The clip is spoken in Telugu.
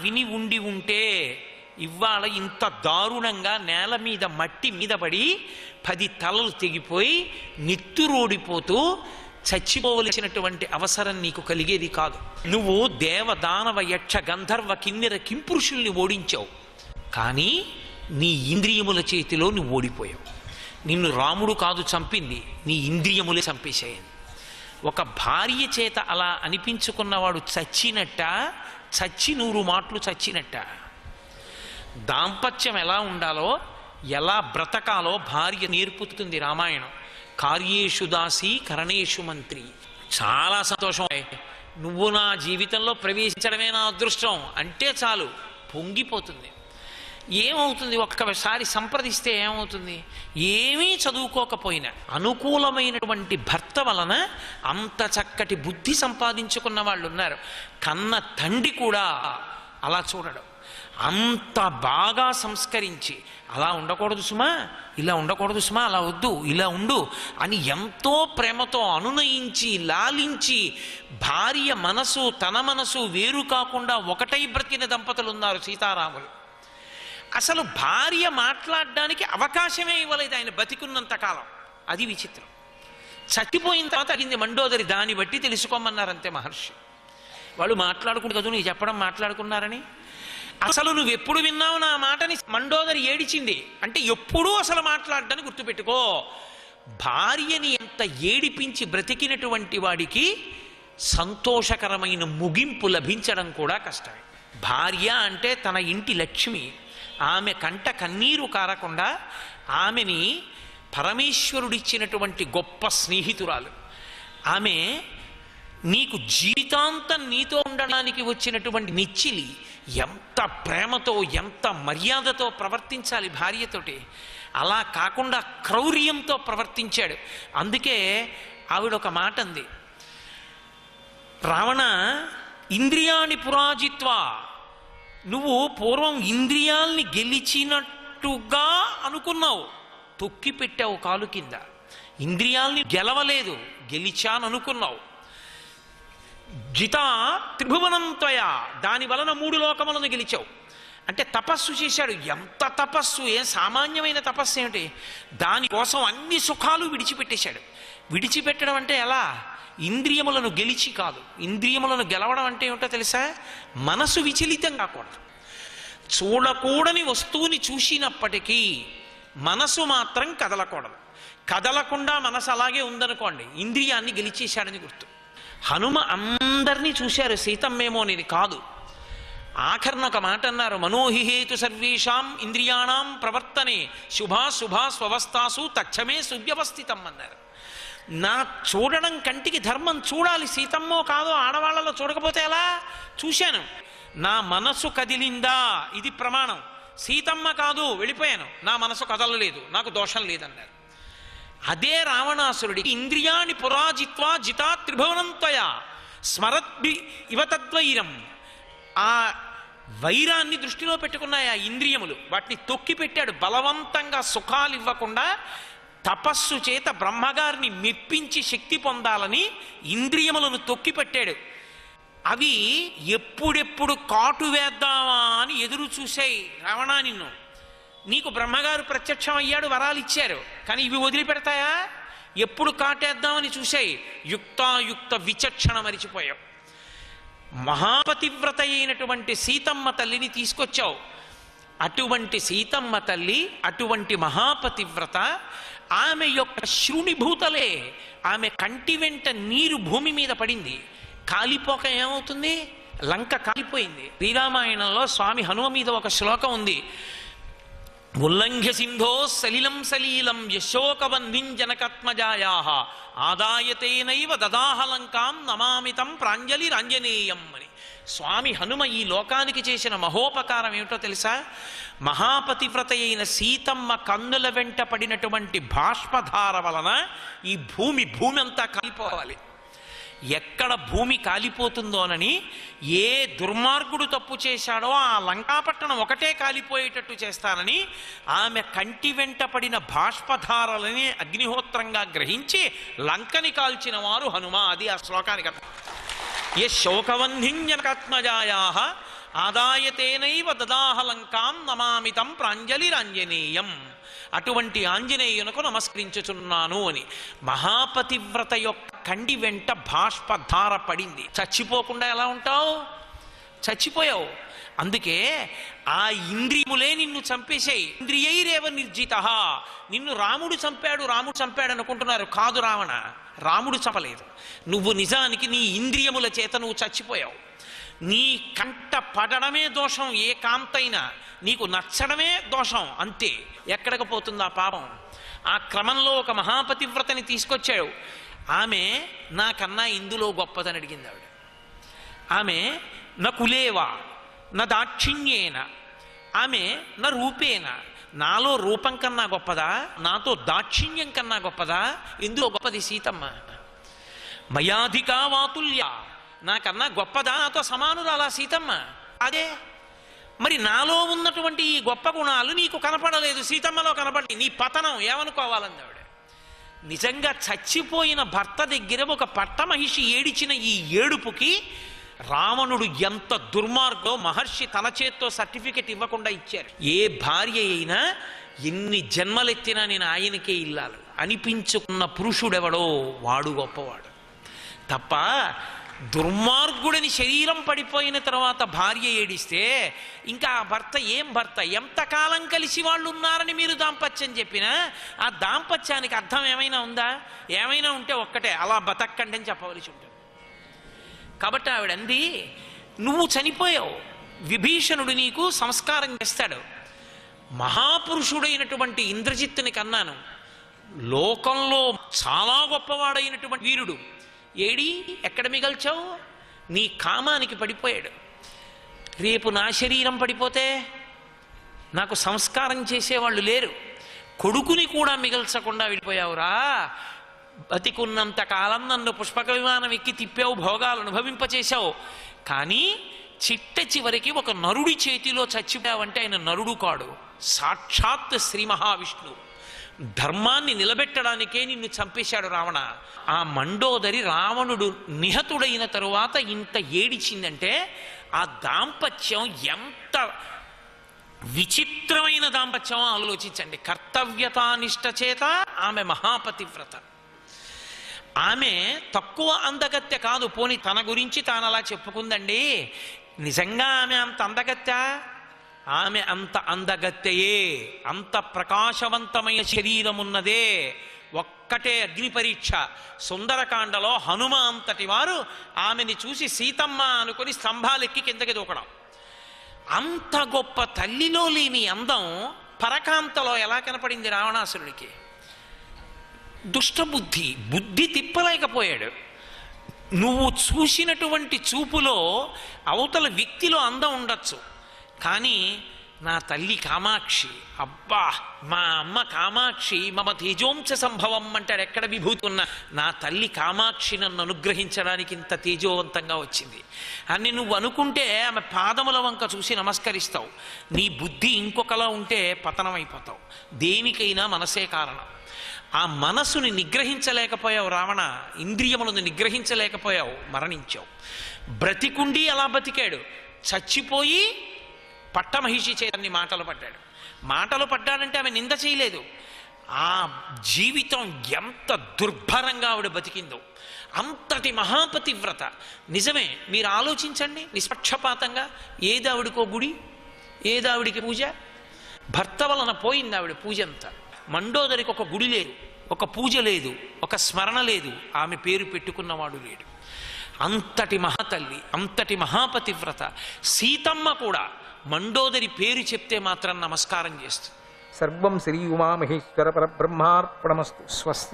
విని ఉండి ఉంటే ఇవాళ ఇంత దారుణంగా నేల మీద మట్టి మీద పడి పది తలలు తెగిపోయి నెత్తురోడిపోతూ చచ్చిపోవలసినటువంటి అవసరం నీకు కలిగేది కాదు నువ్వు దేవ దానవ యక్ష గంధర్వ కిన్నెర కింపురుషుల్ని ఓడించావు కానీ నీ ఇంద్రియముల చేతిలో నువ్వు ఓడిపోయావు నిన్ను రాముడు కాదు చంపింది నీ ఇంద్రియములే చంపేశాయని ఒక భార్య చేత అలా అనిపించుకున్నవాడు చచ్చినట్ట చచ్చి నూరు మాటలు చచ్చినట్ట దాంపత్యం ఎలా ఉండాలో ఎలా బ్రతకాలో భార్య నేర్పుతుంది రామాయణం కార్యేషు దాసి కరణేషు మంత్రి చాలా సంతోషం నువ్వు నా జీవితంలో ప్రవేశించడమే నా అదృష్టం అంటే చాలు పొంగిపోతుంది ఏమవుతుంది ఒక్కసారి సంప్రదిస్తే ఏమవుతుంది ఏమీ చదువుకోకపోయినా అనుకూలమైనటువంటి భర్త వలన అంత చక్కటి బుద్ధి సంపాదించుకున్న వాళ్ళు ఉన్నారు కన్న తండ్రి కూడా అలా చూడడం అంత బాగా సంస్కరించి అలా ఉండకూడదు సుమా ఇలా ఉండకూడదు సుమా అలా వద్దు ఇలా ఉండు అని ఎంతో ప్రేమతో అనునయించి లాలించి భార్య మనసు తన మనసు వేరు కాకుండా ఒకటై బ్రతికిన దంపతులు ఉన్నారు సీతారాములు అసలు భార్య మాట్లాడడానికి అవకాశమే ఇవ్వలేదు ఆయన బతికున్నంత కాలం అది విచిత్రం చచ్చిపోయిన తర్వాత అడిగింది మండోదరి దాన్ని బట్టి తెలుసుకోమన్నారంతే మహర్షి వాళ్ళు మాట్లాడుకుంటు కదా నీకు చెప్పడం మాట్లాడుకున్నారని అసలు నువ్వు ఎప్పుడు విన్నావు నా మాటని మండోదరి ఏడిచింది అంటే ఎప్పుడూ అసలు మాట్లాడడానికి గుర్తుపెట్టుకో భార్యని ఎంత ఏడిపించి బ్రతికినటువంటి వాడికి సంతోషకరమైన ముగింపు లభించడం కూడా కష్టమే భార్య అంటే తన ఇంటి లక్ష్మి ఆమె కంట కన్నీరు కారకుండా ఆమెని పరమేశ్వరుడిచ్చినటువంటి గొప్ప స్నేహితురాలు ఆమె నీకు జీవితాంతం నీతో ఉండడానికి వచ్చినటువంటి నిచ్చిలి ఎంత ప్రేమతో ఎంత మర్యాదతో ప్రవర్తించాలి భార్యతోటి అలా కాకుండా క్రౌర్యంతో ప్రవర్తించాడు అందుకే ఆవిడ ఒక మాట అంది రావణ ఇంద్రియాని పురాజిత్వా నువ్వు పూర్వం ఇంద్రియాల్ని గెలిచినట్టుగా అనుకున్నావు తొక్కి పెట్టావు కాలు కింద ఇంద్రియాల్ని గెలవలేదు గెలిచాను అనుకున్నావు జిత త్రిభువనం త్వయ దాని వలన మూడు లోకములను గెలిచావు అంటే తపస్సు చేశాడు ఎంత తపస్సు ఏ సామాన్యమైన తపస్సు ఏమిటి దానికోసం అన్ని సుఖాలు విడిచిపెట్టేశాడు విడిచిపెట్టడం అంటే ఎలా ఇంద్రియములను గెలిచి కాదు ఇంద్రియములను గెలవడం అంటే ఏమిటో తెలుసా మనసు విచలితం కాకూడదు చూడకూడని వస్తువుని చూసినప్పటికీ మనసు మాత్రం కదలకూడదు కదలకుండా మనసు అలాగే ఉందనుకోండి ఇంద్రియాన్ని గెలిచేశాడని గుర్తు హనుమ అందరినీ చూశారు సీతమ్మేమో అనేది కాదు ఆఖరణ ఒక మాట అన్నారు మనోహిహేతు సర్వేషాం ఇంద్రియాణం ప్రవర్తనే శుభా శుభా స్వవస్థాసు తక్షమే సువ్యవస్థితం అన్నారు నా చూడడం కంటికి ధర్మం చూడాలి సీతమ్మో కాదో ఆడవాళ్ళలో చూడకపోతే ఎలా చూశాను నా మనసు కదిలిందా ఇది ప్రమాణం సీతమ్మ కాదు వెళ్ళిపోయాను నా మనసు కదలలేదు నాకు దోషం లేదన్నారు అదే రావణాసురుడికి ఇంద్రియాణి పురాజిత్వా జితా త్రిభువనంతయ స్మరద్భి ఇవతద్వైరం ఆ వైరాన్ని దృష్టిలో పెట్టుకున్నాయి ఆ ఇంద్రియములు వాటిని తొక్కి పెట్టాడు బలవంతంగా సుఖాలు ఇవ్వకుండా తపస్సు చేత బ్రహ్మగారిని మెప్పించి శక్తి పొందాలని ఇంద్రియములను తొక్కి పెట్టాడు అవి ఎప్పుడెప్పుడు కాటు వేద్దామా అని ఎదురు చూశాయి రావణ నిన్ను నీకు బ్రహ్మగారు ప్రత్యక్షం అయ్యాడు వరాలు ఇచ్చారు కానీ ఇవి వదిలిపెడతాయా ఎప్పుడు కాటేద్దామని చూశాయి యుక్తాయుక్త విచక్షణ మరిచిపోయావు మహాపతివ్రత అయినటువంటి సీతమ్మ తల్లిని తీసుకొచ్చావు అటువంటి సీతమ్మ తల్లి అటువంటి మహాపతివ్రత ఆమె యొక్క శృణిభూతలే ఆమె కంటి వెంట నీరు భూమి మీద పడింది కాలిపోక ఏమవుతుంది లంక కాలిపోయింది శ్రీరామాయణంలో స్వామి హనుమ మీద ఒక శ్లోకం ఉంది ఉల్లంఘ్య సింధో సలిలం సలీలం యశోకబంధిం జనకత్మజాయా ఆదాయతేనైవ దదాహలంకాం నమామితం ప్రాంజలి రాంజనేయం అని స్వామి హనుమ ఈ లోకానికి చేసిన మహోపకారం ఏమిటో తెలుసా మహాపతివ్రత అయిన సీతమ్మ కన్నుల వెంట పడినటువంటి బాష్పధార వలన ఈ భూమి భూమి అంతా కాలిపోవాలి ఎక్కడ భూమి కాలిపోతుందోనని ఏ దుర్మార్గుడు తప్పు చేశాడో ఆ లంకాపట్టణం ఒకటే కాలిపోయేటట్టు చేస్తానని ఆమె కంటి వెంట పడిన బాష్పధారలని అగ్నిహోత్రంగా గ్రహించి లంకని కాల్చిన వారు హనుమ అది ఆ శ్లోకానికి అర్థం ఏ శోకవంధింజనకాత్మజాయా ఆదాయతేనైవ దదాహలంకాం నమామితం ప్రాంజలిరాంజనేయం అటువంటి ఆంజనేయునకు నమస్కరించుచున్నాను అని మహాపతివ్రత యొక్క కండి వెంట బాష్పధార పడింది చచ్చిపోకుండా ఎలా ఉంటావు చచ్చిపోయావు అందుకే ఆ ఇంద్రియములే నిన్ను చంపేశాయి ఇంద్రియైరేవ నిర్జిత నిన్ను రాముడు చంపాడు రాముడు చంపాడు అనుకుంటున్నారు కాదు రావణ రాముడు చంపలేదు నువ్వు నిజానికి నీ ఇంద్రియముల చేత నువ్వు చచ్చిపోయావు నీ కంట పడడమే దోషం ఏ కాంతైనా నీకు నచ్చడమే దోషం అంతే ఎక్కడికి పోతుంది ఆ పాపం ఆ క్రమంలో ఒక మహాపతివ్రతని తీసుకొచ్చాడు ఆమె నాకన్నా ఇందులో గొప్పదని అడిగింది ఆవిడ ఆమె న కులేవా న దాక్షిణ్యేన ఆమె న రూపేన నాలో రూపం కన్నా గొప్పదా నాతో దాక్షిణ్యం కన్నా గొప్పదా ఇందులో గొప్పది సీతమ్మ మయాధికా వాతుల్య నాకన్నా గొప్పదా నాతో సమానురాలా సీతమ్మ అదే మరి నాలో ఉన్నటువంటి ఈ గొప్ప గుణాలు నీకు కనపడలేదు సీతమ్మలో కనపడి నీ పతనం ఏమనుకోవాలంది ఆవిడ నిజంగా చచ్చిపోయిన భర్త దగ్గర ఒక పట్టమహిషి ఏడిచిన ఈ ఏడుపుకి రావణుడు ఎంత దుర్మార్గో మహర్షి తన చేత్తో సర్టిఫికెట్ ఇవ్వకుండా ఇచ్చారు ఏ భార్య అయినా ఎన్ని జన్మలెత్తినా నేను ఆయనకే ఇల్లాలి అనిపించుకున్న పురుషుడెవడో వాడు గొప్పవాడు తప్ప దుర్మార్గుడిని శరీరం పడిపోయిన తర్వాత భార్య ఏడిస్తే ఇంకా ఆ భర్త ఏం భర్త ఎంతకాలం కలిసి వాళ్ళు ఉన్నారని మీరు దాంపత్యం చెప్పినా ఆ దాంపత్యానికి అర్థం ఏమైనా ఉందా ఏమైనా ఉంటే ఒక్కటే అలా బతక్కండి అని చెప్పవలసి ఉంటుంది కాబట్టి ఆవిడ అంది నువ్వు చనిపోయావు విభీషణుడు నీకు సంస్కారం చేస్తాడు మహాపురుషుడైనటువంటి ఇంద్రజిత్తుని కన్నాను లోకంలో చాలా గొప్పవాడైనటువంటి వీరుడు ఏడి ఎక్కడ మిగల్చావు నీ కామానికి పడిపోయాడు రేపు నా శరీరం పడిపోతే నాకు సంస్కారం చేసేవాళ్ళు లేరు కొడుకుని కూడా మిగల్చకుండా వెళ్ళిపోయావురా బతికున్నంత కాలం నన్ను పుష్పక విమానం ఎక్కి తిప్పావు భోగాలు అనుభవింపచేశావు కానీ చిట్ట చివరికి ఒక నరుడి చేతిలో చచ్చిపోయావంటే ఆయన నరుడు కాడు సాక్షాత్ శ్రీ మహావిష్ణువు ధర్మాన్ని నిలబెట్టడానికే నిన్ను చంపేశాడు రావణ ఆ మండోదరి రావణుడు నిహతుడైన తరువాత ఇంత ఏడిచిందంటే ఆ దాంపత్యం ఎంత విచిత్రమైన దాంపత్యం ఆలోచించండి కర్తవ్యతానిష్ట చేత ఆమె మహాపతివ్రత ఆమె తక్కువ అందగత్తె కాదు పోని తన గురించి తాను అలా చెప్పుకుందండి నిజంగా ఆమె అంత అందగత్తె ఆమె అంత అందగత్తెయే అంత ప్రకాశవంతమైన శరీరం ఉన్నదే ఒక్కటే అగ్ని పరీక్ష సుందరకాండలో హనుమ అంతటి వారు ఆమెని చూసి సీతమ్మ అనుకుని స్తంభాలెక్కి కిందకి దూకడం అంత గొప్ప తల్లిలో లేని అందం పరకాంతలో ఎలా కనపడింది రావణాసురుడికి దుష్టబుద్ధి బుద్ధి తిప్పలేకపోయాడు నువ్వు చూసినటువంటి చూపులో అవతల వ్యక్తిలో అందం ఉండొచ్చు కానీ నా తల్లి కామాక్షి అబ్బా మా అమ్మ కామాక్షి మమ తేజోంశ సంభవం అంటాడు ఎక్కడ విభూతి ఉన్నా నా తల్లి కామాక్షి నన్ను అనుగ్రహించడానికి ఇంత తేజోవంతంగా వచ్చింది అని నువ్వు అనుకుంటే ఆమె పాదముల వంక చూసి నమస్కరిస్తావు నీ బుద్ధి ఇంకొకలా ఉంటే పతనమైపోతావు దేనికైనా మనసే కారణం ఆ మనసుని నిగ్రహించలేకపోయావు రావణ ఇంద్రియములను నిగ్రహించలేకపోయావు మరణించావు బ్రతికుండి అలా బతికాడు చచ్చిపోయి పట్టమహిషి చేతన్ని మాటలు పడ్డాడు మాటలు పడ్డాడంటే ఆమె నింద చేయలేదు ఆ జీవితం ఎంత దుర్భరంగా ఆవిడ బతికిందో అంతటి మహాపతివ్రత నిజమే మీరు ఆలోచించండి నిష్పక్షపాతంగా ఏది ఆవిడకో గుడి ఏది ఆవిడికి పూజ భర్త వలన పోయింది ఆవిడ పూజ అంతా మండోదరికి ఒక గుడి లేదు ఒక పూజ లేదు ఒక స్మరణ లేదు ఆమె పేరు పెట్టుకున్నవాడు లేడు అంతటి మహాతల్లి అంతటి మహాపతివ్రత సీతమ్మ కూడా మండోదరి పేరు చెప్తే మాత్రం నమస్కారం చేస్తుంది సర్వం శ్రీ ఉమామహేశ్వర పరబ్రహ్మార్పణమస్తు స్వస్తి